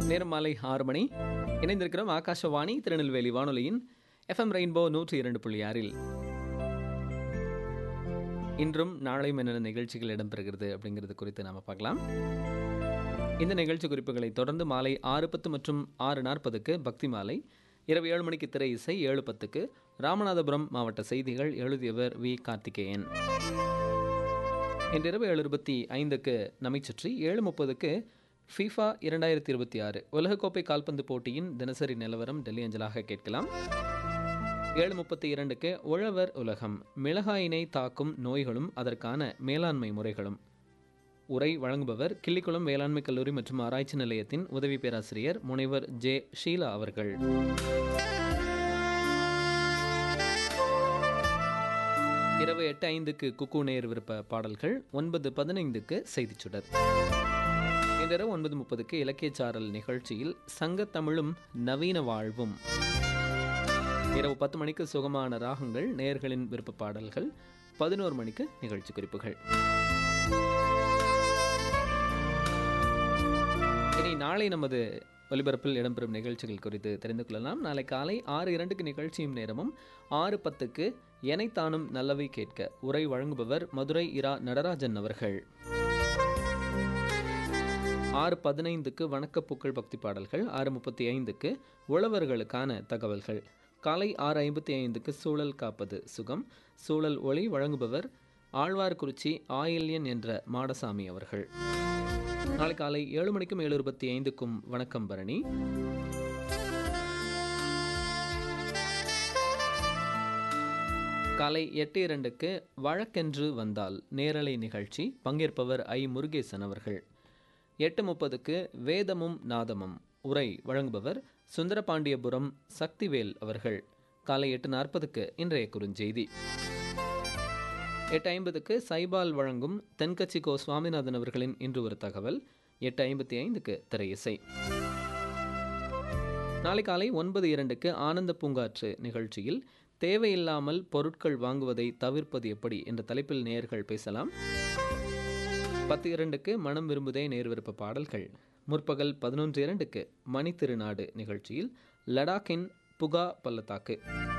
நேரம் மாலை ஆறு மணி இணைந்திருக்கிறோம் ஆகாஷவாணி திருநெல்வேலி வானொலியின் எஃப்எம் ரெயின்போ நூற்றி இரண்டு புள்ளி ஆறில் இன்றும் நாளையும் என்னென்ன நிகழ்ச்சிகள் இடம்பெறுகிறது அப்படிங்கிறது குறித்து நாம் பார்க்கலாம் இந்த நிகழ்ச்சி குறிப்புகளை தொடர்ந்து மாலை ஆறு பத்து மற்றும் ஆறு நாற்பதுக்கு பக்தி மாலை இரவு ஏழு மணிக்கு திரை இசை ஏழு பத்துக்கு ராமநாதபுரம் மாவட்ட செய்திகள் எழுதியவர் வி கார்த்திகேயன் இன்றிரவு ஏழு இருபத்தி ஐந்துக்கு நம்மை சுற்றி ஏழு முப்பதுக்கு ஃபீஃபா இரண்டாயிரத்தி இருபத்தி ஆறு உலகக்கோப்பை கால்பந்து போட்டியின் தினசரி நிலவரம் டெல்லி அஞ்சலாக கேட்கலாம் ஏழு முப்பத்தி இரண்டுக்கு உழவர் உலகம் மிளகாயினை தாக்கும் நோய்களும் அதற்கான மேலாண்மை முறைகளும் உரை வழங்குபவர் கிள்ளிக்குளம் வேளாண்மை கல்லூரி மற்றும் ஆராய்ச்சி நிலையத்தின் உதவி பேராசிரியர் முனைவர் ஜே ஷீலா அவர்கள் இரவு எட்டு ஐந்துக்கு குக்கு நேர் விருப்ப பாடல்கள் ஒன்பது பதினைந்துக்கு செய்திச் சுடர் இன்றிரவு ஒன்பது முப்பதுக்கு இலக்கியச்சாரல் நிகழ்ச்சியில் சங்கத்தமிழும் நவீன வாழ்வும் இரவு பத்து மணிக்கு சுகமான ராகங்கள் நேர்களின் விருப்ப பாடல்கள் பதினோரு மணிக்கு நிகழ்ச்சி குறிப்புகள் இனி நாளை நமது ஒலிபரப்பில் இடம்பெறும் நிகழ்ச்சிகள் குறித்து தெரிந்து கொள்ளலாம் நாளை காலை ஆறு இரண்டுக்கு நிகழ்ச்சியும் நேரமும் ஆறு பத்துக்கு எனைத்தானும் நல்லவை கேட்க உரை வழங்குபவர் மதுரை இரா நடராஜன் அவர்கள் ஆறு பதினைந்துக்கு வணக்கப்பூக்கள் பக்தி பாடல்கள் ஆறு முப்பத்தி ஐந்துக்கு உழவர்களுக்கான தகவல்கள் காலை ஆறு ஐம்பத்தி ஐந்துக்கு சூழல் காப்பது சுகம் சூழல் ஒளி வழங்குபவர் ஆழ்வார்குறிச்சி ஆயில்யன் என்ற மாடசாமி அவர்கள் நாளை காலை ஏழு மணிக்கும் ஏழு இருபத்தி ஐந்துக்கும் வணக்கம் பரணி காலை எட்டு இரண்டுக்கு வழக்கென்று வந்தால் நேரலை நிகழ்ச்சி பங்கேற்பவர் ஐ முருகேசன் அவர்கள் எட்டு முப்பதுக்கு வேதமும் நாதமும் உரை வழங்குபவர் சுந்தரபாண்டியபுரம் சக்திவேல் அவர்கள் காலை எட்டு நாற்பதுக்கு இன்றைய குறுஞ்செய்தி எட்டு ஐம்பதுக்கு சைபால் வழங்கும் தென்கட்சி கோ சுவாமிநாதன் அவர்களின் இன்று ஒரு தகவல் எட்டு ஐம்பத்தி ஐந்துக்கு திரையிசை நாளை காலை ஒன்பது இரண்டுக்கு ஆனந்த பூங்காற்று நிகழ்ச்சியில் தேவையில்லாமல் பொருட்கள் வாங்குவதை தவிர்ப்பது எப்படி என்ற தலைப்பில் நேயர்கள் பேசலாம் பத்து இரண்டுக்கு மனம் விரும்புதே நேர் விருப்ப பாடல்கள் முற்பகல் பதினொன்று இரண்டுக்கு மணி திருநாடு நிகழ்ச்சியில் லடாக்கின் புகா பள்ளத்தாக்கு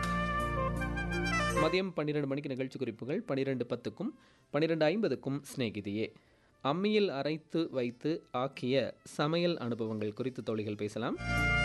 மதியம் பன்னிரெண்டு மணிக்கு நிகழ்ச்சி குறிப்புகள் பன்னிரெண்டு பத்துக்கும் பன்னிரெண்டு ஐம்பதுக்கும் சிநேகிதியே அம்மியில் அரைத்து வைத்து ஆக்கிய சமையல் அனுபவங்கள் குறித்து தோழிகள் பேசலாம்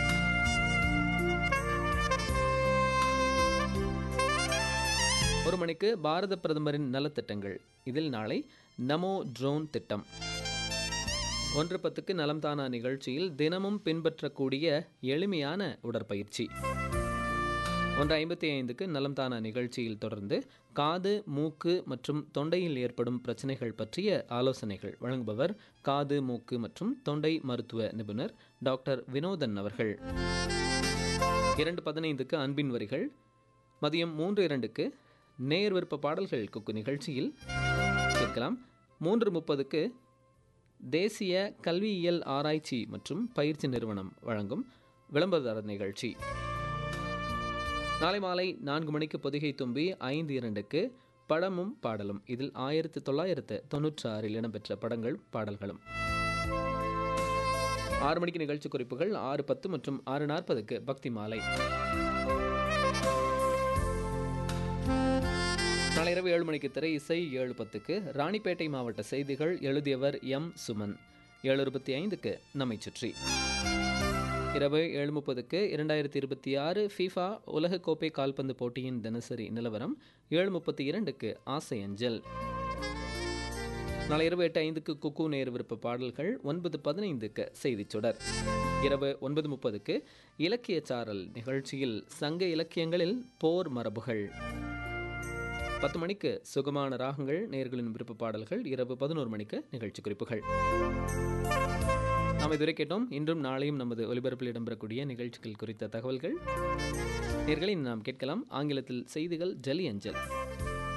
ஒரு மணிக்கு பாரத பிரதமரின் நலத்திட்டங்கள் இதில் நாளை நமோ ட்ரோன் திட்டம் ஒன்று பத்துக்கு நலம் தானா நிகழ்ச்சியில் தினமும் பின்பற்றக்கூடிய எளிமையான உடற்பயிற்சி ஒன்று ஐம்பத்தி ஐந்துக்கு நலம் தானா நிகழ்ச்சியில் தொடர்ந்து காது மூக்கு மற்றும் தொண்டையில் ஏற்படும் பிரச்சனைகள் பற்றிய ஆலோசனைகள் வழங்குபவர் காது மூக்கு மற்றும் தொண்டை மருத்துவ நிபுணர் டாக்டர் வினோதன் அவர்கள் இரண்டு பதினைந்துக்கு அன்பின் வரிகள் மதியம் மூன்று இரண்டுக்கு நேர் விருப்ப பாடல்கள் குக்கு நிகழ்ச்சியில் கேட்கலாம் மூன்று முப்பதுக்கு தேசிய கல்வியியல் ஆராய்ச்சி மற்றும் பயிற்சி நிறுவனம் வழங்கும் விளம்பரதாரர் நிகழ்ச்சி நாளை மாலை நான்கு மணிக்கு பொதிகை தும்பி ஐந்து இரண்டுக்கு படமும் பாடலும் இதில் ஆயிரத்தி தொள்ளாயிரத்து தொன்னூற்றி ஆறில் இடம்பெற்ற படங்கள் பாடல்களும் ஆறு மணிக்கு நிகழ்ச்சி குறிப்புகள் ஆறு பத்து மற்றும் ஆறு நாற்பதுக்கு பக்தி மாலை நாளை இரவு ஏழு மணிக்கு திரை இசை ஏழு பத்துக்கு ராணிப்பேட்டை மாவட்ட செய்திகள் எழுதியவர் எம் சுமன் ஏழு இருபத்தி ஐந்துக்கு நம்மை சுற்றி இரவு ஏழு முப்பதுக்கு இரண்டாயிரத்தி இருபத்தி ஆறு ஃபீஃபா உலகக்கோப்பை கால்பந்து போட்டியின் தினசரி நிலவரம் ஏழு முப்பத்தி இரண்டுக்கு ஆசை அஞ்சல் நாளை இரவு எட்டு ஐந்துக்கு குக்கு நேர் விருப்ப பாடல்கள் ஒன்பது பதினைந்துக்கு செய்திச் சுடர் இரவு ஒன்பது முப்பதுக்கு இலக்கிய சாரல் நிகழ்ச்சியில் சங்க இலக்கியங்களில் போர் மரபுகள் பத்து மணிக்கு சுகமான ராகங்கள் நேர்களின் விருப்ப பாடல்கள் இரவு பதினோரு மணிக்கு நிகழ்ச்சி குறிப்புகள் நாம் இதுவரை கேட்டோம் இன்றும் நாளையும் நமது ஒலிபரப்பில் இடம்பெறக்கூடிய நிகழ்ச்சிகள் குறித்த தகவல்கள் நேர்களை நாம் கேட்கலாம் ஆங்கிலத்தில் செய்திகள் ஜலி அஞ்சல்